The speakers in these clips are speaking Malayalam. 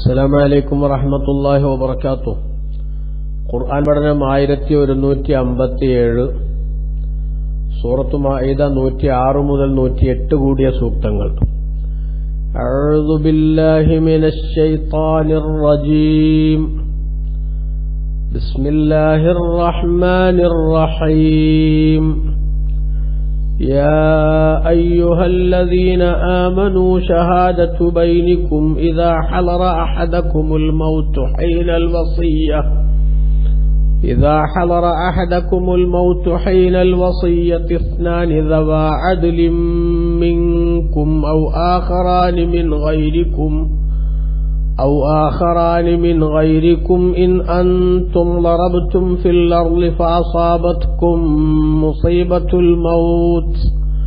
അസ്സലാമു അലൈക്കും വറഹ്മത്തുള്ളാഹി വബറകാതുഹു ഖുർആൻ പഠനം ആയിരത്തി ഒരുന്നൂറ്റി അമ്പത്തിയേഴ് സൂറത്തു മാഇദ നൂറ്റി ആറ് മുതൽ നൂറ്റി എട്ട് കൂടിയ സൂക്തങ്ങൾ أعوذ بالله من الشيطان الرجيم بسم الله الرحمن الرحيم يا أيها الذين آمنوا شهادة بينكم إذا حضر أحدكم الموت حين الوصية إذا حضر أحدكم الموت حين الوصية اثنان ذوى عدل منكم أو آخران من غيركم أو آخران من غيركم إن أنتم ضربتم في الأرض فأصابتكم مصيبة الموت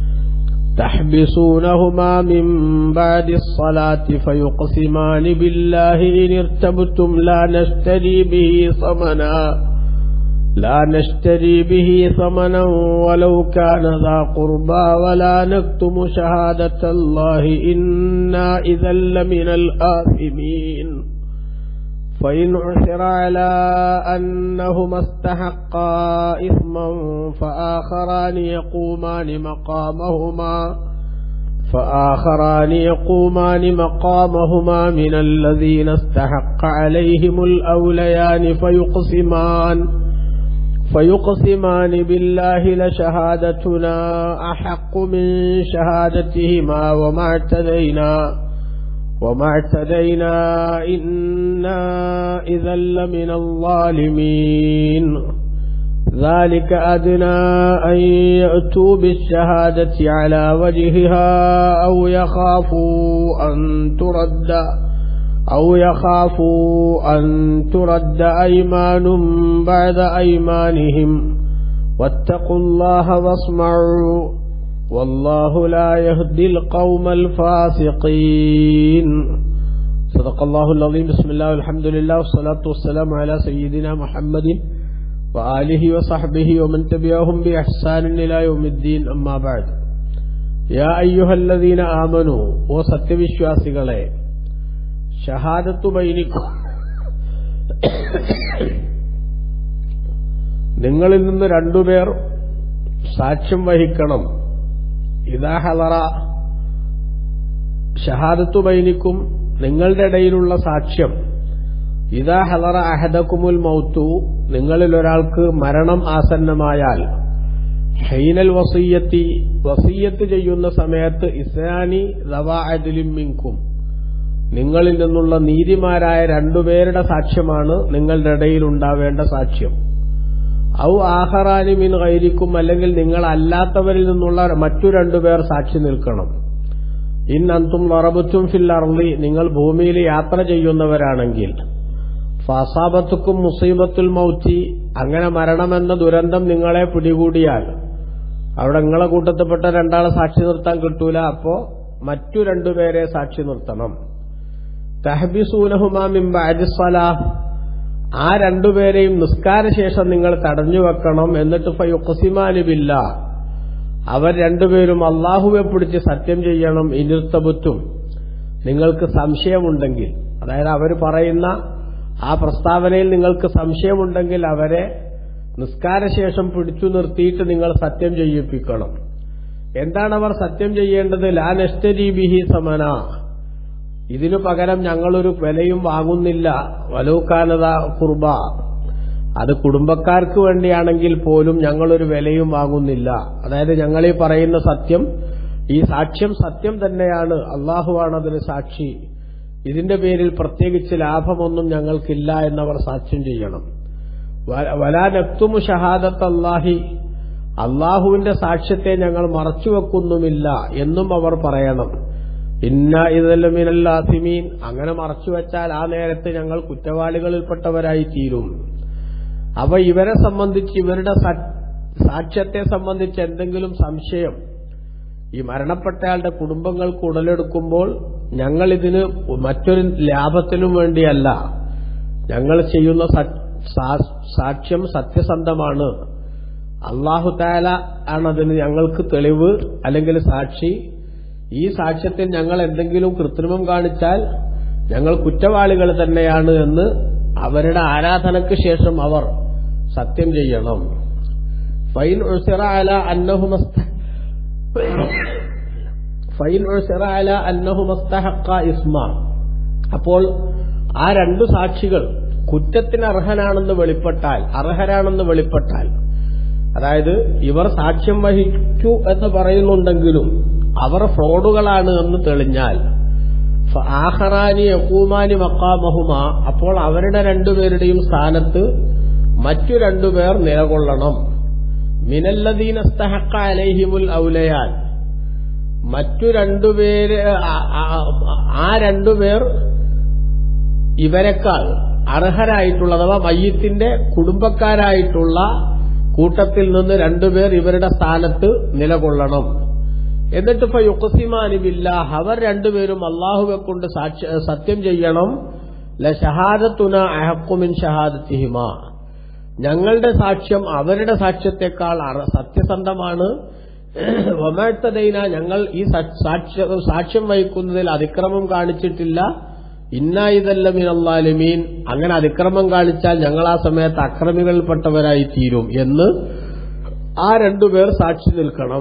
تحبسونهما من بعد الصلاة فيقسمان بالله إن ارتبتم لا نشتري به ثمنا لا نشتري به ثمنا ولو كان ذا قربى ولا نكتم شهادة الله إنا إذا لمن الآثمين فإن عثر على أنهما استحقا إثما فآخران يقومان مقامهما فآخران يقومان مقامهما من الذين استحق عليهم الأوليان فيقسمان فيقسمان بالله لشهادتنا أحق من شهادتهما وما اعتدينا وما اعتدينا إنا إذا لمن الظالمين ذلك أدنى أن يأتوا بالشهادة على وجهها أو يخافوا أن ترد أو يخافوا أن ترد أيمان بعد أيمانهم واتقوا الله واسمعوا والله لا يهدي القوم الفاسقين صدق الله العظيم بسم الله والحمد لله والصلاة والسلام على سيدنا محمد وآله وصحبه ومن تبعهم بإحسان إلى يوم الدين أما بعد يا أيها الذين آمنوا وستبشواسقلين ഷഹാദത്തു ബൈനിക്കും നിങ്ങളിൽ നിന്ന് രണ്ടുപേർ സാക്ഷ്യം വഹിക്കണം ഇതാ ഹലറ ഷഹാദത്തു ബൈനിക്കും നിങ്ങളുടെ ഇടയിലുള്ള സാക്ഷ്യം ഇതാ ഹലറ അഹദക്കുമുൽ മൗത്തു നിങ്ങളിൽ ഒരാൾക്ക് മരണം ആസന്നമായാൽ ഹൈനൽ വസീയത്തി വസീയത്ത് ചെയ്യുന്ന സമയത്ത് ഇസ്ലാനി റവാ അദിലിം മിങ്കും നിങ്ങളിൽ നിന്നുള്ള നീതിമാരായ രണ്ടുപേരുടെ സാക്ഷ്യമാണ് നിങ്ങളുടെ ഇടയിൽ ഉണ്ടാവേണ്ട സാക്ഷ്യം ഔ ആഹറാനി മിൻ കൈരിക്കും അല്ലെങ്കിൽ നിങ്ങൾ അല്ലാത്തവരിൽ നിന്നുള്ള മറ്റു രണ്ടുപേർ സാക്ഷി നിൽക്കണം ഇൻ അന്തും വറബുത്തും ഫിൽ അർലി നിങ്ങൾ ഭൂമിയിൽ യാത്ര ചെയ്യുന്നവരാണെങ്കിൽ ഫസാബത്തുക്കും മുസീബത്തുൽ മൗത്തി അങ്ങനെ മരണമെന്ന ദുരന്തം നിങ്ങളെ പിടികൂടിയാൽ അവിടെ നിങ്ങളെ കൂട്ടത്തിൽപ്പെട്ട രണ്ടാളെ സാക്ഷി നിർത്താൻ കിട്ടൂല അപ്പോ മറ്റു രണ്ടുപേരെ സാക്ഷി നിർത്തണം തഹബിസൂനഹുമാമിംബാജിസ്വല ആ രണ്ടുപേരെയും നിസ്കാരശേഷം നിങ്ങൾ തടഞ്ഞു വെക്കണം എന്നിട്ട് ഫയുഖസിമാനുബില്ല അവർ രണ്ടുപേരും അള്ളാഹുവെ പിടിച്ച് സത്യം ചെയ്യണം ഇനിർത്തബുത്തും നിങ്ങൾക്ക് സംശയമുണ്ടെങ്കിൽ അതായത് അവർ പറയുന്ന ആ പ്രസ്താവനയിൽ നിങ്ങൾക്ക് സംശയമുണ്ടെങ്കിൽ അവരെ നിസ്കാരശേഷം പിടിച്ചു നിർത്തിയിട്ട് നിങ്ങൾ സത്യം ചെയ്യിപ്പിക്കണം എന്താണ് അവർ സത്യം ചെയ്യേണ്ടത് ലാ നഷ്ടരി ബിഹി സമന ഇതിനു പകരം ഞങ്ങളൊരു വിലയും വാങ്ങുന്നില്ല വലൂക്കാനത കുർബ അത് കുടുംബക്കാർക്ക് വേണ്ടിയാണെങ്കിൽ പോലും ഞങ്ങളൊരു വിലയും വാങ്ങുന്നില്ല അതായത് ഞങ്ങളീ പറയുന്ന സത്യം ഈ സാക്ഷ്യം സത്യം തന്നെയാണ് അള്ളാഹുവാണ് അതിന് സാക്ഷി ഇതിന്റെ പേരിൽ പ്രത്യേകിച്ച് ലാഭമൊന്നും ഞങ്ങൾക്കില്ല എന്നവർ സാക്ഷ്യം ചെയ്യണം വലാ നക്തുമു ഷഹാദത്ത് അള്ളാഹി അള്ളാഹുവിന്റെ സാക്ഷ്യത്തെ ഞങ്ങൾ മറച്ചുവെക്കുന്നുമില്ല എന്നും അവർ പറയണം ഇന്ന ഇതല്ലമിനല്ലാസിമീൻ അങ്ങനെ മറച്ചുവെച്ചാൽ ആ നേരത്തെ ഞങ്ങൾ കുറ്റവാളികളിൽപ്പെട്ടവരായി തീരും അവ ഇവരെ സംബന്ധിച്ച് ഇവരുടെ സാക്ഷ്യത്തെ സംബന്ധിച്ച് എന്തെങ്കിലും സംശയം ഈ മരണപ്പെട്ടയാളുടെ കുടുംബങ്ങൾക്ക് ഉടലെടുക്കുമ്പോൾ ഞങ്ങൾ ഇതിന് മറ്റൊരു ലാഭത്തിനും വേണ്ടിയല്ല ഞങ്ങൾ ചെയ്യുന്ന സാക്ഷ്യം സത്യസന്ധമാണ് അള്ളാഹു താല ആണതിന് ഞങ്ങൾക്ക് തെളിവ് അല്ലെങ്കിൽ സാക്ഷി ഈ സാക്ഷ്യത്തിൽ ഞങ്ങൾ എന്തെങ്കിലും കൃത്രിമം കാണിച്ചാൽ ഞങ്ങൾ കുറ്റവാളികൾ തന്നെയാണ് എന്ന് അവരുടെ ആരാധനയ്ക്ക് ശേഷം അവർ സത്യം ചെയ്യണം ഫൈൻ ഉൾസിറ അല അന്നഹുമസ്ത ഫൈൻ ഉൾസിറ അല അന്നഹുമസ്തഹക്ക ഇസ്മ അപ്പോൾ ആ രണ്ടു സാക്ഷികൾ കുറ്റത്തിന് അർഹനാണെന്ന് വെളിപ്പെട്ടാൽ അർഹരാണെന്ന് വെളിപ്പെട്ടാൽ അതായത് ഇവർ സാക്ഷ്യം വഹിച്ചു എന്ന് പറയുന്നുണ്ടെങ്കിലും അവർ ഫ്രോഡുകളാണ് എന്ന് തെളിഞ്ഞാൽ ആഹറാനി യക്കൂമാനി മക്കാമഹുമ അപ്പോൾ അവരുടെ രണ്ടുപേരുടെയും സ്ഥാനത്ത് മറ്റു രണ്ടുപേർ നിലകൊള്ളണം മിനല്ലദീനസ്തഹക്ക അലൈഹിമുൽ ഔലയാൻ മറ്റു രണ്ടുപേര് ആ രണ്ടുപേർ ഇവരെക്കാൾ അർഹരായിട്ടുള്ള അഥവാ മയ്യത്തിന്റെ കുടുംബക്കാരായിട്ടുള്ള കൂട്ടത്തിൽ നിന്ന് രണ്ടുപേർ ഇവരുടെ സ്ഥാനത്ത് നിലകൊള്ളണം എന്നിട്ട് ഇപ്പൊ യുക്കസിമാനിബില്ല അവർ രണ്ടുപേരും അള്ളാഹുവെ കൊണ്ട് സത്യം ചെയ്യണം ല ഷഹാദത്തുന അഹക്കുമിൻ ഷഹാദത്തിഹിമ ഞങ്ങളുടെ സാക്ഷ്യം അവരുടെ സാക്ഷ്യത്തെക്കാൾ സത്യസന്ധമാണ് വമാഴ്ത്തതൈന ഞങ്ങൾ ഈ സാക്ഷ്യം വഹിക്കുന്നതിൽ അതിക്രമം കാണിച്ചിട്ടില്ല ഇന്ന ഇതല്ല മിനല്ലാലിമീൻ അങ്ങനെ അതിക്രമം കാണിച്ചാൽ ഞങ്ങൾ ആ സമയത്ത് അക്രമികളിൽപ്പെട്ടവരായി തീരും എന്ന് ആ രണ്ടുപേർ സാക്ഷി നിൽക്കണം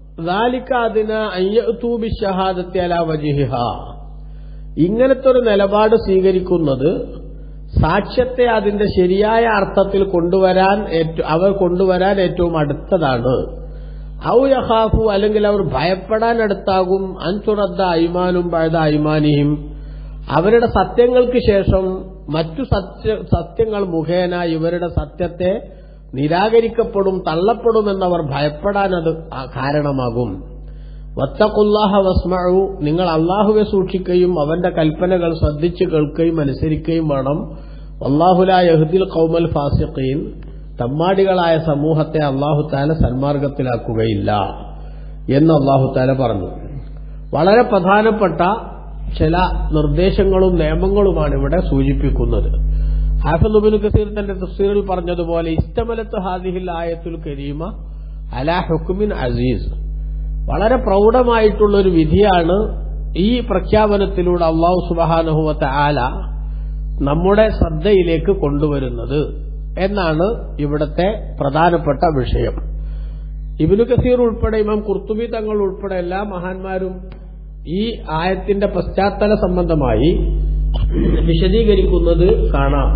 വജിഹിഹ ഇങ്ങനത്തെ ഒരു നിലപാട് സ്വീകരിക്കുന്നത് സാക്ഷ്യത്തെ അതിന്റെ ശരിയായ അർത്ഥത്തിൽ കൊണ്ടുവരാൻ അവർ കൊണ്ടുവരാൻ ഏറ്റവും അടുത്തതാണ് ഔ യഹാഫു അല്ലെങ്കിൽ അവർ ഭയപ്പെടാൻ അടുത്താകും അൻതുറദ്ദ അയ്മാനും പഴുത അയ്മാനിയും അവരുടെ സത്യങ്ങൾക്ക് ശേഷം മറ്റു സത്യ സത്യങ്ങൾ മുഖേന ഇവരുടെ സത്യത്തെ നിരാകരിക്കപ്പെടും തള്ളപ്പെടുമെന്നവർ ഭയപ്പെടാൻ അത് കാരണമാകും വത്തക്കുല്ലാഹ വസ്മഴു നിങ്ങൾ അള്ളാഹുവെ സൂക്ഷിക്കുകയും അവന്റെ കൽപ്പനകൾ ശ്രദ്ധിച്ചു കേൾക്കുകയും അനുസരിക്കുകയും വേണം അള്ളാഹുല യഹുദിൽ കൗമൽ ഫാസിഖീൻ തമ്മാടികളായ സമൂഹത്തെ അള്ളാഹു താല സന്മാർഗത്തിലാക്കുകയില്ല എന്ന് അള്ളാഹു താല പറഞ്ഞു വളരെ പ്രധാനപ്പെട്ട ചില നിർദ്ദേശങ്ങളും നിയമങ്ങളുമാണ് ഇവിടെ സൂചിപ്പിക്കുന്നത് ഹാഫിദുബിൻ കസീർ തന്റെ തഫ്സീറിൽ പറഞ്ഞതുപോലെ ഇഷ്ടമലത്ത് ഹാദിഹിൽ ആയത്തുൽ കരീമ അലാ ഹുക്കുമിൻ അസീസ് വളരെ പ്രൗഢമായിട്ടുള്ള ഒരു വിധിയാണ് ഈ പ്രഖ്യാപനത്തിലൂടെ അള്ളാഹു സുബാനുഹുവത്ത ആല നമ്മുടെ ശ്രദ്ധയിലേക്ക് കൊണ്ടുവരുന്നത് എന്നാണ് ഇവിടത്തെ പ്രധാനപ്പെട്ട വിഷയം ഇബിനു കസീർ ഉൾപ്പെടെ ഇമാം കുർത്തുബി തങ്ങൾ ഉൾപ്പെടെ എല്ലാ മഹാന്മാരും ഈ ആയത്തിന്റെ പശ്ചാത്തല സംബന്ധമായി വിശദീകരിക്കുന്നത് കാണാം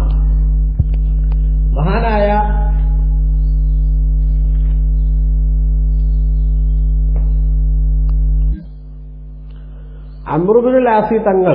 മഹാനായ അമ്രുബിനുൽ ആസി തങ്ങൾ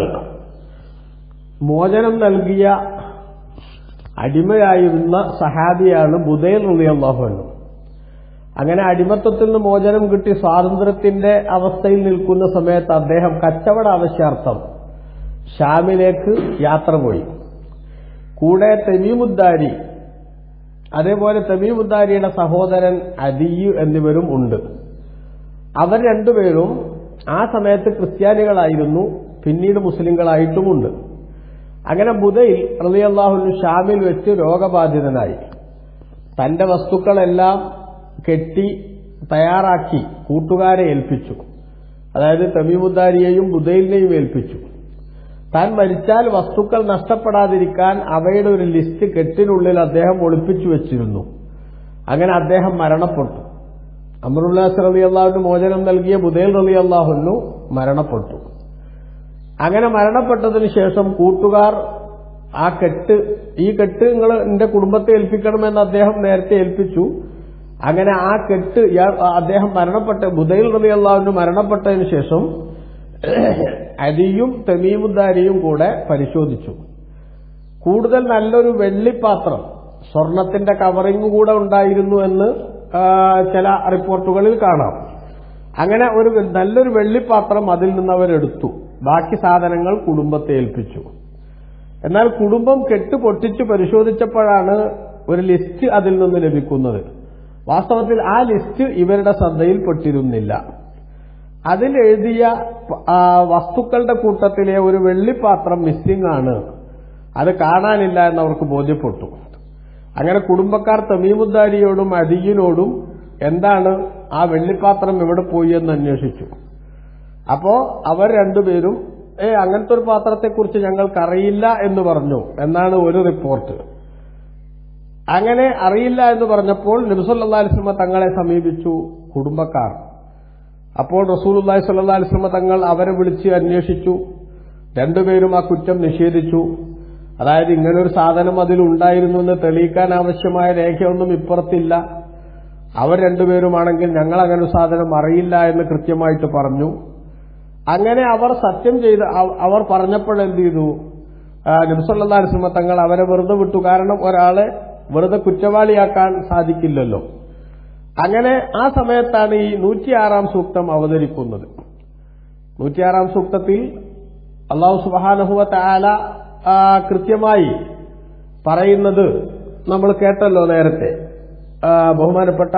മോചനം നൽകിയ അടിമയായിരുന്ന സഹാബിയാണ് ബുദൈൽ റളിയല്ലാഹു അങ്ങനെ അടിമത്തത്തിൽ നിന്ന് മോചനം കിട്ടി സ്വാതന്ത്ര്യത്തിന്റെ അവസ്ഥയിൽ നിൽക്കുന്ന സമയത്ത് അദ്ദേഹം കച്ചവട ആവശ്യാർത്ഥം ഷാമിലേക്ക് യാത്ര പോയി കൂടെ തെമീമുദ്ദാരി അതേപോലെ തെമീമുദ്ദാരിയുടെ സഹോദരൻ അദിയു എന്നിവരും ഉണ്ട് അവർ രണ്ടുപേരും ആ സമയത്ത് ക്രിസ്ത്യാനികളായിരുന്നു പിന്നീട് മുസ്ലിങ്ങളായിട്ടുമുണ്ട് അങ്ങനെ ബുധയിൽ റളിയല്ലാഹുലു ഷാമിൽ വെച്ച് രോഗബാധിതനായി തന്റെ വസ്തുക്കളെല്ലാം കെട്ടി തയ്യാറാക്കി കൂട്ടുകാരെ ഏൽപ്പിച്ചു അതായത് തമീമുദ്ദാരിയെയും ബുധയിലിനെയും ഏൽപ്പിച്ചു താൻ മരിച്ചാൽ വസ്തുക്കൾ നഷ്ടപ്പെടാതിരിക്കാൻ അവയുടെ ഒരു ലിസ്റ്റ് കെട്ടിനുള്ളിൽ അദ്ദേഹം ഒളിപ്പിച്ചു വെച്ചിരുന്നു അങ്ങനെ അദ്ദേഹം മരണപ്പെട്ടു അമറുല്ലാസ് റലി അള്ളാഹുന് മോചനം നൽകിയ ബുധേൽ റലി അള്ളാഹുനു മരണപ്പെട്ടു അങ്ങനെ മരണപ്പെട്ടതിന് ശേഷം കൂട്ടുകാർ ആ കെട്ട് ഈ കെട്ട് നിങ്ങൾ എന്റെ കുടുംബത്തെ ഏൽപ്പിക്കണമെന്ന് അദ്ദേഹം നേരത്തെ ഏൽപ്പിച്ചു അങ്ങനെ ആ കെട്ട് അദ്ദേഹം മരണപ്പെട്ട ബുധൈൽ റബി അള്ളാഹുവിന് മരണപ്പെട്ടതിന് ശേഷം അരിയും തെമീമുദ്ദാരിയും കൂടെ പരിശോധിച്ചു കൂടുതൽ നല്ലൊരു വെള്ളിപ്പാത്രം സ്വർണത്തിന്റെ കവറിംഗ് കൂടെ ഉണ്ടായിരുന്നു എന്ന് ചില റിപ്പോർട്ടുകളിൽ കാണാം അങ്ങനെ ഒരു നല്ലൊരു വെള്ളിപ്പാത്രം അതിൽ നിന്ന് അവരെടുത്തു ബാക്കി സാധനങ്ങൾ കുടുംബത്തെ ഏൽപ്പിച്ചു എന്നാൽ കുടുംബം കെട്ട് പൊട്ടിച്ച് പരിശോധിച്ചപ്പോഴാണ് ഒരു ലിസ്റ്റ് അതിൽ നിന്ന് ലഭിക്കുന്നത് വാസ്തവത്തിൽ ആ ലിസ്റ്റ് ഇവരുടെ ശ്രദ്ധയിൽപ്പെട്ടിരുന്നില്ല അതിൽ എഴുതിയ വസ്തുക്കളുടെ കൂട്ടത്തിലെ ഒരു വെള്ളിപ്പാത്രം മിസ്സിംഗ് ആണ് അത് കാണാനില്ല എന്നവർക്ക് ബോധ്യപ്പെട്ടു അങ്ങനെ കുടുംബക്കാർ തമീമുദ്ദാരിയോടും അദിയിനോടും എന്താണ് ആ വെള്ളിപ്പാത്രം എവിടെ പോയി എന്ന് അന്വേഷിച്ചു അപ്പോ അവർ രണ്ടുപേരും ഏ അങ്ങനത്തെ ഒരു പാത്രത്തെക്കുറിച്ച് ഞങ്ങൾക്കറിയില്ല എന്ന് പറഞ്ഞു എന്നാണ് ഒരു റിപ്പോർട്ട് അങ്ങനെ അറിയില്ല എന്ന് പറഞ്ഞപ്പോൾ നബിസല്ലാ അലിസ്ലമ തങ്ങളെ സമീപിച്ചു കുടുംബക്കാർ അപ്പോൾ റസൂലുല്ലാഹി സ്വല്ലാ അലിസ്ലമ തങ്ങൾ അവരെ വിളിച്ച് അന്വേഷിച്ചു രണ്ടുപേരും ആ കുറ്റം നിഷേധിച്ചു അതായത് ഇങ്ങനൊരു സാധനം അതിലുണ്ടായിരുന്നു എന്ന് തെളിയിക്കാൻ ആവശ്യമായ രേഖയൊന്നും ഇപ്പുറത്തില്ല അവർ രണ്ടുപേരുമാണെങ്കിൽ ഞങ്ങൾ അങ്ങനെ ഒരു സാധനം അറിയില്ല എന്ന് കൃത്യമായിട്ട് പറഞ്ഞു അങ്ങനെ അവർ സത്യം ചെയ്ത് അവ- അവർ പറഞ്ഞപ്പോഴെന്ത് ചെയ്തു നബ്സല്ലാ അലിസ്ലമ തങ്ങൾ അവരെ വെറുതെ വിട്ടു കാരണം ഒരാളെ വെറുതെ കുറ്റവാളിയാക്കാൻ സാധിക്കില്ലല്ലോ അങ്ങനെ ആ സമയത്താണ് ഈ നൂറ്റിയാറാം സൂക്തം അവതരിക്കുന്നത് നൂറ്റിയാറാം സൂക്തത്തിൽ അള്ളാഹു സുബാനഹുവ താല കൃത്യമായി പറയുന്നത് നമ്മൾ കേട്ടല്ലോ നേരത്തെ ആ, ബഹുമാനപ്പെട്ട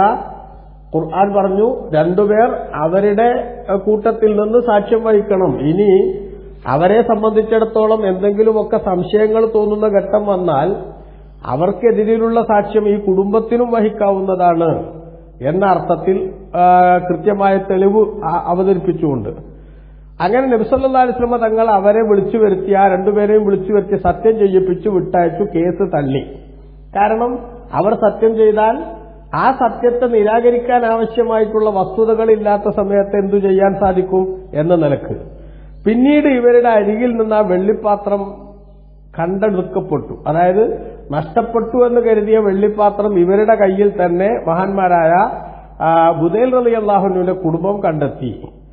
ഖുർആൻ പറഞ്ഞു രണ്ടുപേർ അവരുടെ അഹ്, കൂട്ടത്തിൽ നിന്ന് സാക്ഷ്യം വഹിക്കണം ഇനി അവരെ സംബന്ധിച്ചിടത്തോളം എന്തെങ്കിലുമൊക്കെ സംശയങ്ങൾ തോന്നുന്ന ഘട്ടം വന്നാൽ അവർക്കെതിരെയുള്ള സാക്ഷ്യം ഈ കുടുംബത്തിനും വഹിക്കാവുന്നതാണ് എന്ന അർത്ഥത്തിൽ ആ, കൃത്യമായ തെളിവ് ആ- അവതരിപ്പിച്ചുകൊണ്ട് അങ്ങനെ നബിസല്ലാ അലിസ്ലമ തങ്ങൾ അവരെ വിളിച്ചു വരുത്തി ആ രണ്ടുപേരെയും വിളിച്ചു വരുത്തി സത്യം ചെയ്യിപ്പിച്ചു വിട്ടയച്ചു കേസ് തള്ളി കാരണം അവർ സത്യം ചെയ്താൽ ആ സത്യത്തെ നിരാകരിക്കാൻ ആവശ്യമായിട്ടുള്ള വസ്തുതകളില്ലാത്ത സമയത്ത് എന്തു ചെയ്യാൻ സാധിക്കും എന്ന നിലക്ക് പിന്നീട് ഇവരുടെ അരികിൽ നിന്ന് ആ വെള്ളിപ്പാത്രം കണ്ടെടുക്കപ്പെട്ടു അതായത് നഷ്ടപ്പെട്ടു എന്ന് കരുതിയ വെള്ളിപ്പാത്രം ഇവരുടെ കയ്യിൽ തന്നെ മഹാന്മാരായ ആ, ബുദൈൽ റലി അള്ളാഹുനുവിന്റെ കുടുംബം കണ്ടെത്തി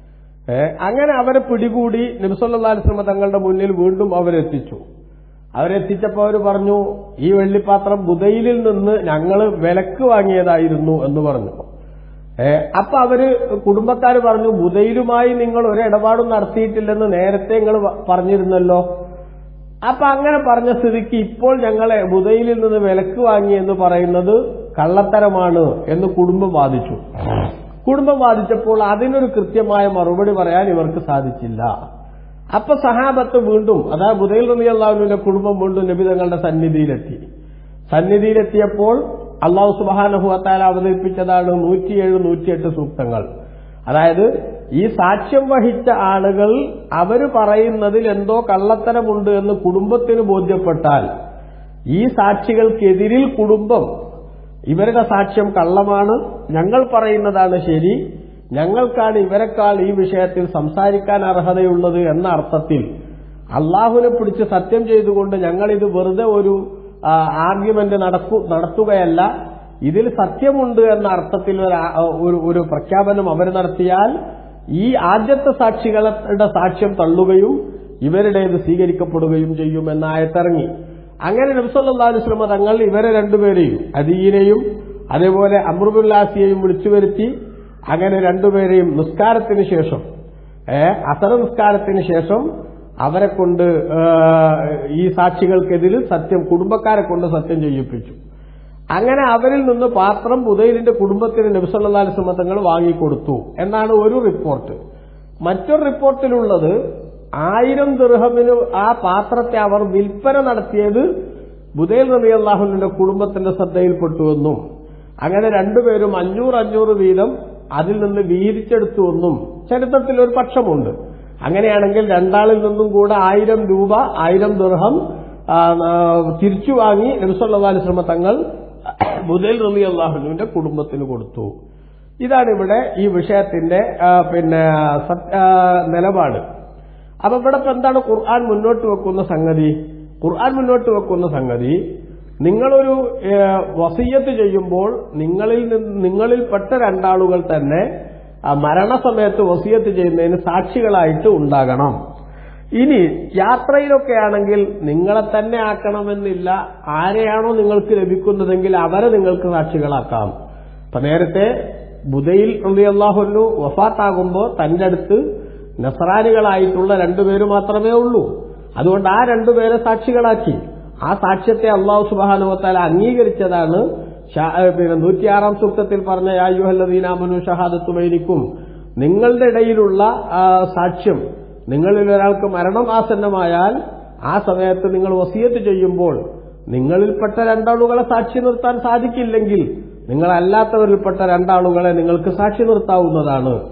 ഏ, അങ്ങനെ അവരെ പിടികൂടി നബിസല്ലാ അലിസ്ലമ തങ്ങളുടെ മുന്നിൽ വീണ്ടും അവരെത്തിച്ചു അവരെത്തിച്ചപ്പോൾ അവർ പറഞ്ഞു ഈ വെള്ളിപ്പാത്രം ബുദയിലിൽ നിന്ന് ഞങ്ങൾ വിലക്ക് വാങ്ങിയതായിരുന്നു എന്ന് പറഞ്ഞു ഏ, അപ്പൊ അവര് കുടുംബക്കാർ പറഞ്ഞു ബുദയിലുമായി നിങ്ങൾ ഒരു ഇടപാടും നടത്തിയിട്ടില്ലെന്ന് നേരത്തെ നിങ്ങൾ പറഞ്ഞിരുന്നല്ലോ അപ്പൊ അങ്ങനെ പറഞ്ഞ സ്ഥിതിക്ക് ഇപ്പോൾ ഞങ്ങളെ ബുദയിലിൽ നിന്ന് വിലക്ക് വാങ്ങി എന്ന് പറയുന്നത് കള്ളത്തരമാണ് എന്ന് കുടുംബം വാദിച്ചു കുടുംബം വാദിച്ചപ്പോൾ അതിനൊരു കൃത്യമായ മറുപടി പറയാൻ ഇവർക്ക് സാധിച്ചില്ല അപ്പൊ സഹാബത്ത് വീണ്ടും അതായത് ബുദൈൽ റബി അള്ളാഹുവിന്റെ കുടുംബം വീണ്ടും നബി തങ്ങളുടെ സന്നിധിയിലെത്തി സന്നിധിയിലെത്തിയപ്പോൾ അള്ളാഹു സുബാനഹുഅത്താല അവതരിപ്പിച്ചതാണ് നൂറ്റിയേഴ് നൂറ്റിയെട്ട് സൂക്തങ്ങൾ അതായത് ഈ സാക്ഷ്യം വഹിച്ച ആളുകൾ അവര് പറയുന്നതിൽ എന്തോ കള്ളത്തരമുണ്ട് എന്ന് കുടുംബത്തിന് ബോധ്യപ്പെട്ടാൽ ഈ സാക്ഷികൾക്കെതിരിൽ കുടുംബം ഇവരുടെ സാക്ഷ്യം കള്ളമാണ് ഞങ്ങൾ പറയുന്നതാണ് ശരി ഞങ്ങൾക്കാണ് ഇവരെക്കാൾ ഈ വിഷയത്തിൽ സംസാരിക്കാൻ അർഹതയുള്ളത് എന്ന അർത്ഥത്തിൽ അള്ളാഹുവിനെ പിടിച്ച് സത്യം ചെയ്തുകൊണ്ട് ഞങ്ങളിത് വെറുതെ ഒരു ആർഗ്യുമെന്റ് നടക്കു നടത്തുകയല്ല ഇതിൽ സത്യമുണ്ട് എന്ന അർത്ഥത്തിൽ ഒരു ആ- ഒരു ഒരു പ്രഖ്യാപനം അവർ നടത്തിയാൽ ഈ ആദ്യത്തെ സാക്ഷികളുടെ സാക്ഷ്യം തള്ളുകയും ഇവരുടേത് സ്വീകരിക്കപ്പെടുകയും ചെയ്യും എന്ന ആയത്തിറങ്ങി അങ്ങനെ നബ്സല്ലാ അലുസ്ലമ തങ്ങൾ ഇവരെ രണ്ടുപേരെയും അദീനെയും അതേപോലെ അമൃബുല്ലാസിയെയും വിളിച്ചു വരുത്തി അങ്ങനെ രണ്ടുപേരെയും നിസ്കാരത്തിന് ശേഷം ഏ അസറ നിസ്കാരത്തിന് ശേഷം അവരെ കൊണ്ട് ഏ, ഈ സാക്ഷികൾക്കെതിരിൽ സത്യം കുടുംബക്കാരെ കൊണ്ട് സത്യം ചെയ്യിപ്പിച്ചു അങ്ങനെ അവരിൽ നിന്ന് പാത്രം ബുദൈലിന്റെ കുടുംബത്തിന് നബിസല്ലാ അലിസ്ലമ തങ്ങൾ വാങ്ങിക്കൊടുത്തു എന്നാണ് ഒരു റിപ്പോർട്ട് മറ്റൊരു റിപ്പോർട്ടിലുള്ളത് ആയിരം ദൃഹമിന് ആ പാത്രത്തെ അവർ വിൽപ്പന നടത്തിയത് ബുദൈൽ റബി അള്ളാഹുവിന്റെ കുടുംബത്തിന്റെ ശ്രദ്ധയിൽപ്പെട്ടുവെന്നും അങ്ങനെ രണ്ടുപേരും അഞ്ഞൂറ് അഞ്ഞൂറ് വീതം അതിൽ നിന്ന് വീതിച്ചെടുത്തുവെന്നും ചരിത്രത്തിൽ ഒരു പക്ഷമുണ്ട് അങ്ങനെയാണെങ്കിൽ രണ്ടാളിൽ നിന്നും കൂടെ ആയിരം രൂപ ആയിരം ദൃഹം ആ, ആ, തിരിച്ചു വാങ്ങി നബിസല്ലാ അലിസ്ലമ തങ്ങൾ ബുദൈൽ റബി അള്ളാഹുവിന്റെ കുടുംബത്തിന് കൊടുത്തു ഇതാണ് ഇവിടെ ഈ വിഷയത്തിന്റെ ആ, പിന്നെ സത്- ആ, നിലപാട് അപ്പൊ ഇവിടെ ഇപ്പൊ എന്താണ് ഖുർആൻ മുന്നോട്ട് വെക്കുന്ന സംഗതി ഖുർആൻ മുന്നോട്ട് വെക്കുന്ന സംഗതി നിങ്ങളൊരു ഏ, വസീയത്ത് ചെയ്യുമ്പോൾ നിങ്ങളിൽ നിന്ന് നിങ്ങളിൽപ്പെട്ട രണ്ടാളുകൾ തന്നെ ആ മരണസമയത്ത് വസീയത്ത് ചെയ്യുന്നതിന് സാക്ഷികളായിട്ട് ഉണ്ടാകണം ഇനി യാത്രയിലൊക്കെ ആണെങ്കിൽ നിങ്ങളെ തന്നെ ആക്കണമെന്നില്ല ആരെയാണോ നിങ്ങൾക്ക് ലഭിക്കുന്നതെങ്കിൽ അവരെ നിങ്ങൾക്ക് സാക്ഷികളാക്കാം ഇപ്പൊ നേരത്തെ ബുദയിൽ അള്ളാഹുല്ലു വഫാത്താകുമ്പോൾ തന്റെ അടുത്ത് നസറാനികളായിട്ടുള്ള രണ്ടുപേര് മാത്രമേ ഉള്ളൂ അതുകൊണ്ട് ആ രണ്ടുപേരെ സാക്ഷികളാക്കി ആ സാക്ഷ്യത്തെ അള്ളാഹു സുബാനുവത്താല അംഗീകരിച്ചതാണ് ഷാ- ഏ, പിന്നെ നൂറ്റിയാറാം സൂക്തത്തിൽ പറഞ്ഞ യായുഹല്ലദീനാമനു ഷഹാദത്തുമൈനിക്കും നിങ്ങളുടെ ഇടയിലുള്ള ആ, സാക്ഷ്യം നിങ്ങളിൽ ഒരാൾക്ക് മരണം ആസന്നമായാൽ ആ സമയത്ത് നിങ്ങൾ വസിയത്ത് ചെയ്യുമ്പോൾ നിങ്ങളിൽപ്പെട്ട രണ്ടാളുകളെ സാക്ഷി നിർത്താൻ സാധിക്കില്ലെങ്കിൽ നിങ്ങളല്ലാത്തവരിൽപ്പെട്ട രണ്ടാളുകളെ നിങ്ങൾക്ക് സാക്ഷി നിർത്താവുന്നതാണ്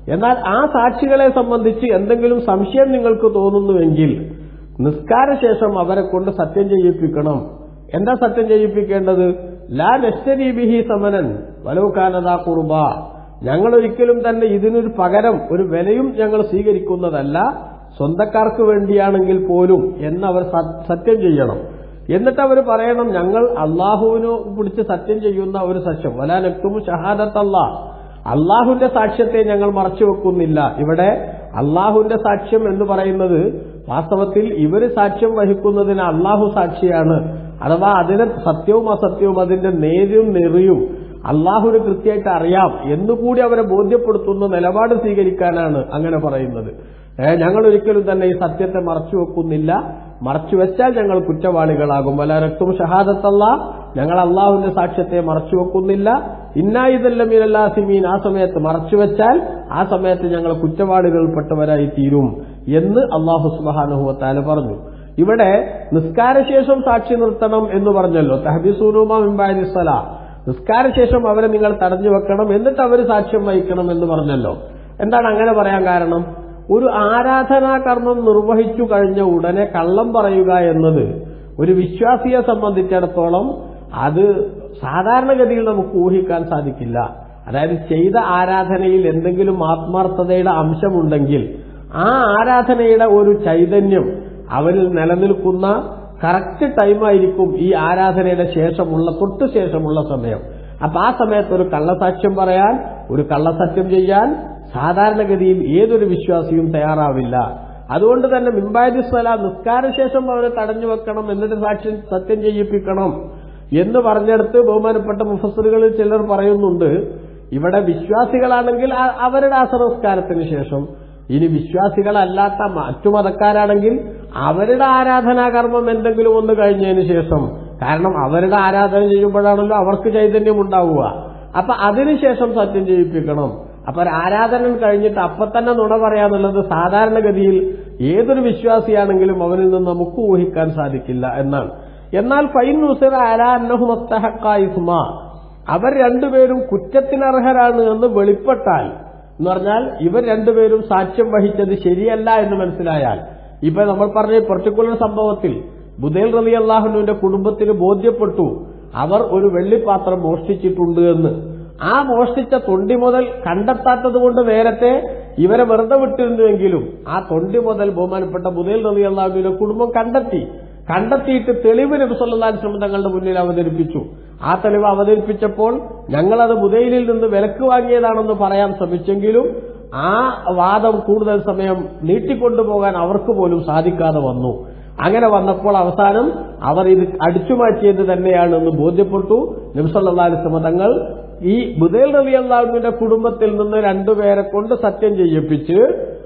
എന്നാൽ ആ സാക്ഷികളെ സംബന്ധിച്ച് എന്തെങ്കിലും സംശയം നിങ്ങൾക്ക് തോന്നുന്നുവെങ്കിൽ നിസ്കാരശേഷം അവരെ കൊണ്ട് സത്യം ചെയ്യിപ്പിക്കണം എന്താ സത്യം ചെയ്യിപ്പിക്കേണ്ടത് ലാ നശ്വരി ബിഹി സമനൻ വലവുക്കാനതാ കുറുബ ഞങ്ങൾ ഒരിക്കലും തന്നെ ഇതിനൊരു പകരം ഒരു വിലയും ഞങ്ങൾ സ്വീകരിക്കുന്നതല്ല സ്വന്തക്കാർക്ക് വേണ്ടിയാണെങ്കിൽ പോലും എന്നവർ സത്യം ചെയ്യണം എന്നിട്ട് അവർ പറയണം ഞങ്ങൾ അള്ളാഹുവിനു പിടിച്ച് സത്യം ചെയ്യുന്ന ഒരു സത്യം വലാ നക്തുമു ഷഹാദത്തല്ല അള്ളാഹുവിന്റെ സാക്ഷ്യത്തെ ഞങ്ങൾ മറച്ചു വെക്കുന്നില്ല ഇവിടെ അള്ളാഹുവിന്റെ സാക്ഷ്യം എന്ന് പറയുന്നത് വാസ്തവത്തിൽ ഇവര് സാക്ഷ്യം വഹിക്കുന്നതിന് അള്ളാഹു സാക്ഷിയാണ് അഥവാ അതിന് സത്യവും അസത്യവും അതിന്റെ നേരും നെറിയും അള്ളാഹുവിന് കൃത്യമായിട്ട് അറിയാം എന്നുകൂടി അവരെ ബോധ്യപ്പെടുത്തുന്ന നിലപാട് സ്വീകരിക്കാനാണ് അങ്ങനെ പറയുന്നത് ഞങ്ങൾ ഒരിക്കലും തന്നെ ഈ സത്യത്തെ മറച്ചു വെക്കുന്നില്ല മറച്ചു വെച്ചാൽ ഞങ്ങൾ കുറ്റവാളികളാകും വല രക്തും ഷഹാദത്തല്ല ഞങ്ങൾ അള്ളാഹുവിന്റെ സാക്ഷ്യത്തെ മറച്ചു വെക്കുന്നില്ല ഇന്നായിതല്ലമീനല്ലാസിമീൻ ആ സമയത്ത് മറച്ചു വെച്ചാൽ ആ സമയത്ത് ഞങ്ങൾ കുറ്റവാളികൾപ്പെട്ടവരായി തീരും എന്ന് അള്ളാഹു സുബാനുഹുവത്താല് പറഞ്ഞു ഇവിടെ നിസ്കാരശേഷം സാക്ഷി നിർത്തണം എന്ന് പറഞ്ഞല്ലോ തഹബിസൂനുമ മിമ്പാരിസല നിസ്കാരശേഷം അവരെ നിങ്ങൾ തടഞ്ഞു വെക്കണം എന്നിട്ട് അവർ സാക്ഷ്യം വഹിക്കണം എന്ന് പറഞ്ഞല്ലോ എന്താണ് അങ്ങനെ പറയാൻ കാരണം ഒരു ആരാധനാ കർമ്മം നിർവഹിച്ചു കഴിഞ്ഞ ഉടനെ കള്ളം പറയുക എന്നത് ഒരു വിശ്വാസിയെ സംബന്ധിച്ചിടത്തോളം അത് സാധാരണഗതിയിൽ നമുക്ക് ഊഹിക്കാൻ സാധിക്കില്ല അതായത് ചെയ്ത ആരാധനയിൽ എന്തെങ്കിലും ആത്മാർത്ഥതയുടെ അംശമുണ്ടെങ്കിൽ ആ ആരാധനയുടെ ഒരു ചൈതന്യം അവരിൽ നിലനിൽക്കുന്ന കറക്റ്റ് ടൈമായിരിക്കും ഈ ആരാധനയുടെ ശേഷമുള്ള തൊട്ടു ശേഷമുള്ള സമയം അപ്പൊ ആ സമയത്ത് ഒരു കള്ളസാക്ഷ്യം പറയാൻ ഒരു കള്ളസത്യം ചെയ്യാൻ സാധാരണഗതിയിൽ ഏതൊരു വിശ്വാസിയും തയ്യാറാവില്ല അതുകൊണ്ട് തന്നെ മിമ്പാരി സ്വല നിസ്കാരശേഷം അവരെ തടഞ്ഞു വെക്കണം എന്നിട്ട് സാക്ഷ്യം സത്യം ചെയ്യിപ്പിക്കണം എന്ന് പറഞ്ഞെടുത്ത് ബഹുമാനപ്പെട്ട മുഫസറുകളിൽ ചിലർ പറയുന്നുണ്ട് ഇവിടെ വിശ്വാസികളാണെങ്കിൽ അവരുടെ അസംസ്കാരത്തിന് ശേഷം ഇനി വിശ്വാസികളല്ലാത്ത മറ്റു മതക്കാരാണെങ്കിൽ അവരുടെ ആരാധനാകർമ്മം എന്തെങ്കിലും ഒന്ന് കഴിഞ്ഞതിന് ശേഷം കാരണം അവരുടെ ആരാധന ചെയ്യുമ്പോഴാണല്ലോ അവർക്ക് ചൈതന്യം ഉണ്ടാവുക അപ്പൊ അതിനുശേഷം സത്യം ചെയ്യിപ്പിക്കണം അപ്പൊ ഒരു ആരാധന കഴിഞ്ഞിട്ട് അപ്പൊ തന്നെ നുണ പറയാന്നുള്ളത് സാധാരണഗതിയിൽ ഏതൊരു വിശ്വാസിയാണെങ്കിലും അവനിൽ നിന്ന് നമുക്ക് ഊഹിക്കാൻ സാധിക്കില്ല എന്നാണ് എന്നാൽ ഫൈൻ നുസിർ അലാന്നഹുമസ്തഹക്കായിസ്മ അവർ രണ്ടുപേരും കുറ്റത്തിനർഹരാണ് എന്ന് വെളിപ്പെട്ടാൽ എന്ന് പറഞ്ഞാൽ ഇവർ രണ്ടുപേരും സാക്ഷ്യം വഹിച്ചത് ശരിയല്ല എന്ന് മനസ്സിലായാൽ ഇപ്പൊ നമ്മൾ പറഞ്ഞ പെർട്ടിക്കുലർ സംഭവത്തിൽ ബുദേൽ റലി അള്ളാഹുനുവിന്റെ കുടുംബത്തിന് ബോധ്യപ്പെട്ടു അവർ ഒരു വെള്ളിപ്പാത്രം മോഷ്ടിച്ചിട്ടുണ്ട് എന്ന് ആ മോഷ്ടിച്ച തൊണ്ടി മുതൽ കണ്ടെത്താത്തത് കൊണ്ട് നേരത്തെ ഇവരെ വെറുതെ വിട്ടിരുന്നുവെങ്കിലും ആ തൊണ്ടി മുതൽ ബഹുമാനപ്പെട്ട ബുദേൽ റലി അള്ളാഹുവിന്റെ കുടുംബം കണ്ടെത്തി കണ്ടെത്തിയിട്ട് തെളിവ് നബിസല്ലാസ്ലം തങ്ങളുടെ മുന്നിൽ അവതരിപ്പിച്ചു ആ തെളിവ് അവതരിപ്പിച്ചപ്പോൾ ഞങ്ങളത് ബുദയിലിൽ നിന്ന് വിലക്ക് വാങ്ങിയതാണെന്ന് പറയാൻ ശ്രമിച്ചെങ്കിലും ആ വാദം കൂടുതൽ സമയം നീട്ടിക്കൊണ്ടുപോകാൻ അവർക്ക് പോലും സാധിക്കാതെ വന്നു അങ്ങനെ വന്നപ്പോൾ അവസാനം അവർ ഇത് അടിച്ചുമാറ്റിയത് തന്നെയാണെന്ന് ബോധ്യപ്പെട്ടു നബിസല്ലാസ്ലമ തങ്ങൾ ഈ ബുദേൽ റലി അള്ളാഹുവിന്റെ കുടുംബത്തിൽ നിന്ന് രണ്ടുപേരെ കൊണ്ട് സത്യം ചെയ്യിപ്പിച്ച്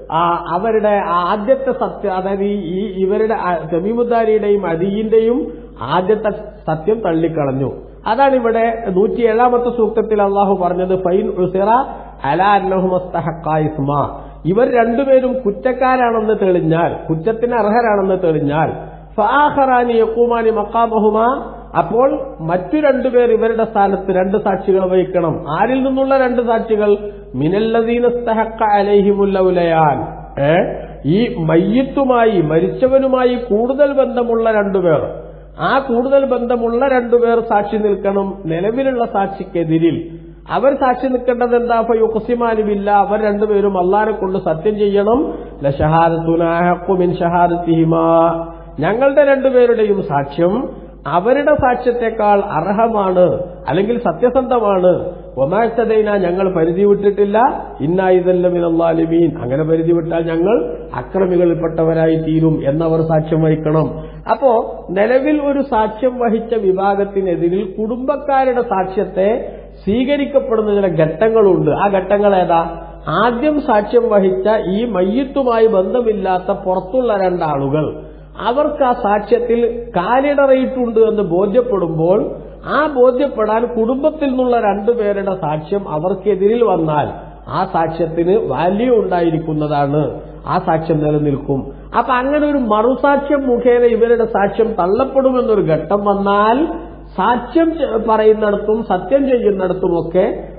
അവരുടെ ആദ്യത്തെ സത്യം അതായത് ഈ ഇവരുടെ തമീമുദ്ദാരിയുടെയും അദിയിന്റെയും ആദ്യത്തെ സത്യം തള്ളിക്കളഞ്ഞു അതാണ് ഇവിടെ നൂറ്റിയേഴാമത്തെ സൂക്തത്തിൽ അള്ളാഹു പറഞ്ഞത് ഫൈൻ ഉസിറ അലാഹുമസ്തഹക്കായിസ്മ ഇവർ രണ്ടുപേരും കുറ്റക്കാരാണെന്ന് തെളിഞ്ഞാൽ കുറ്റത്തിന് അർഹരാണെന്ന് തെളിഞ്ഞാൽ ഫാഹറാനി യക്കൂമാനി മക്കാമഹുമ അപ്പോൾ മറ്റു രണ്ടുപേർ ഇവരുടെ സ്ഥാനത്ത് രണ്ട് സാക്ഷികൾ വഹിക്കണം ആരിൽ നിന്നുള്ള രണ്ട് സാക്ഷികൾ മിനല്ലദീനസ്തഹക്ക അലൈഹിമുല്ലൗലയാൻ ഏ ഈ മയ്യത്തുമായി മരിച്ചവനുമായി കൂടുതൽ ബന്ധമുള്ള രണ്ടുപേർ ആ കൂടുതൽ ബന്ധമുള്ള രണ്ടുപേർ സാക്ഷി നിൽക്കണം നിലവിലുള്ള സാക്ഷിക്കെതിരിൽ അവർ സാക്ഷി നിൽക്കേണ്ടത് എന്താ യുക്സിമാനുമില്ല അവർ രണ്ടുപേരും അള്ളാനെ കൊണ്ട് സത്യം ചെയ്യണം ലഷഹാദത്തുനാഹക്കുമിൻ ഷഹാദത്തിഹിമാ ഞങ്ങളുടെ രണ്ടുപേരുടെയും സാക്ഷ്യം അവരുടെ സാക്ഷ്യത്തെക്കാൾ അർഹമാണ് അല്ലെങ്കിൽ സത്യസന്ധമാണ് ഒമാഴ്ചതൈന ഞങ്ങൾ പരിധി വിട്ടിട്ടില്ല ഇന്നായിതല്ലമിനല്ലാലിമീൻ അങ്ങനെ പരിധി വിട്ടാൽ ഞങ്ങൾ അക്രമികളിൽപ്പെട്ടവരായി തീരും എന്നവർ സാക്ഷ്യം വഹിക്കണം അപ്പോ നിലവിൽ ഒരു സാക്ഷ്യം വഹിച്ച വിഭാഗത്തിനെതിരിൽ കുടുംബക്കാരുടെ സാക്ഷ്യത്തെ സ്വീകരിക്കപ്പെടുന്ന ചില ഘട്ടങ്ങളുണ്ട് ആ ഘട്ടങ്ങൾ ഏതാ ആദ്യം സാക്ഷ്യം വഹിച്ച ഈ മയ്യത്തുമായി ബന്ധമില്ലാത്ത പുറത്തുള്ള രണ്ടാളുകൾ അവർക്ക് ആ സാക്ഷ്യത്തിൽ കാലിടറിയിട്ടുണ്ട് എന്ന് ബോധ്യപ്പെടുമ്പോൾ ആ ബോധ്യപ്പെടാൻ കുടുംബത്തിൽ നിന്നുള്ള രണ്ടുപേരുടെ സാക്ഷ്യം അവർക്കെതിരിൽ വന്നാൽ ആ സാക്ഷ്യത്തിന് വാല്യൂ ഉണ്ടായിരിക്കുന്നതാണ് ആ സാക്ഷ്യം നിലനിൽക്കും അപ്പൊ അങ്ങനെ ഒരു മറുസാക്ഷ്യം മുഖേന ഇവരുടെ സാക്ഷ്യം തള്ളപ്പെടുമെന്നൊരു ഘട്ടം വന്നാൽ സാക്ഷ്യം പറയുന്നിടത്തും സത്യം ചെയ്യുന്നിടത്തുമൊക്കെ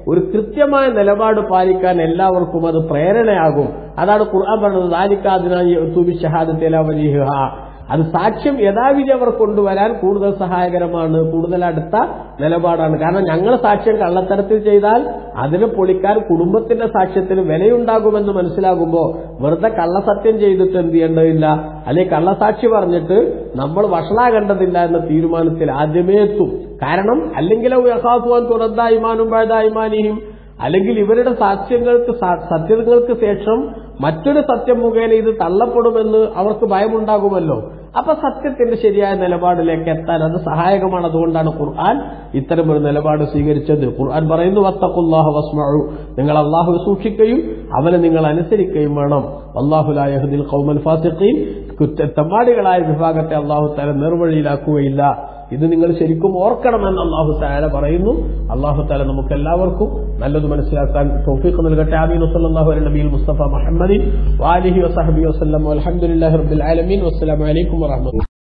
ഒരു കൃത്യമായ നിലപാട് പാലിക്കാൻ എല്ലാവർക്കും അത് പ്രേരണയാകും അതാണ് ഖുർആൻ പറഞ്ഞത് ദാലിക്കാദിനായി തൂബി ഷഹാദത്തേല വലിയ അത് സാക്ഷ്യം യഥാവിധി അവർ കൊണ്ടുവരാൻ കൂടുതൽ സഹായകരമാണ് കൂടുതൽ അടുത്ത നിലപാടാണ് കാരണം ഞങ്ങൾ സാക്ഷ്യം കള്ളത്തരത്തിൽ ചെയ്താൽ അതിനെ പൊളിക്കാൻ കുടുംബത്തിന്റെ സാക്ഷ്യത്തിന് വിലയുണ്ടാകുമെന്ന് മനസ്സിലാകുമ്പോൾ വെറുതെ കള്ളസത്യം ചെയ്തിട്ട് എന്ത് ചെയ്യേണ്ടതില്ല അല്ലെങ്കിൽ കള്ളസാക്ഷി പറഞ്ഞിട്ട് നമ്മൾ വഷളാകേണ്ടതില്ല എന്ന തീരുമാനത്തിൽ ആദ്യമേ എത്തും കാരണം അല്ലെങ്കിൽ യഹാസുവാൻ തുറന്നായിമാനും പഴുതായിമാനിയും അല്ലെങ്കിൽ ഇവരുടെ സാക്ഷ്യങ്ങൾക്ക് സ- സത്യങ്ങൾക്ക് ശേഷം മറ്റൊരു സത്യം മുഖേന ഇത് തള്ളപ്പെടുമെന്ന് അവർക്ക് ഭയമുണ്ടാകുമല്ലോ അപ്പൊ സത്യത്തിന്റെ ശരിയായ നിലപാടിലേക്ക് എത്താൻ അത് സഹായകമാണ് അതുകൊണ്ടാണ് ഖുർആൻ ഇത്തരം ഒരു നിലപാട് സ്വീകരിച്ചത് ഖുർആൻ പറയുന്നു വത്തഖുല്ലാഹ വസ്മഉ നിങ്ങൾ അള്ളാഹു സൂക്ഷിക്കുകയും അവനെ നിങ്ങൾ അനുസരിക്കുകയും വേണം അള്ളാഹുലായഹദിൽ ഖൗമൽ ഫാസിഖീൻ കുറ്റത്തമ്മാടികളായ വിഭാഗത്തെ അള്ളാഹു തല നിർവഴിയിലാക്കുകയില്ല ഇത് നിങ്ങൾ ശരിക്കും ഓർക്കണമെന്ന് അള്ളാഹു താല പറയുന്നു അള്ളാഹു താല നമുക്ക് എല്ലാവർക്കും നല്ലത് മനസ്സിലാക്കാൻ തൗഫീഖ് നൽകട്ടെ ആമീൻ വസല്ലല്ലാഹു അലൈഹി നബിയിൽ മുസ്തഫ മുഹമ്മദി വാലിഹി വസഹബി വസല്ലം അൽഹംദുലില്ലാഹി റബ്ബിൽ ആലമീൻ വസ്സലാമു അലൈക്കും വറഹ്മത്തുള്ളാഹി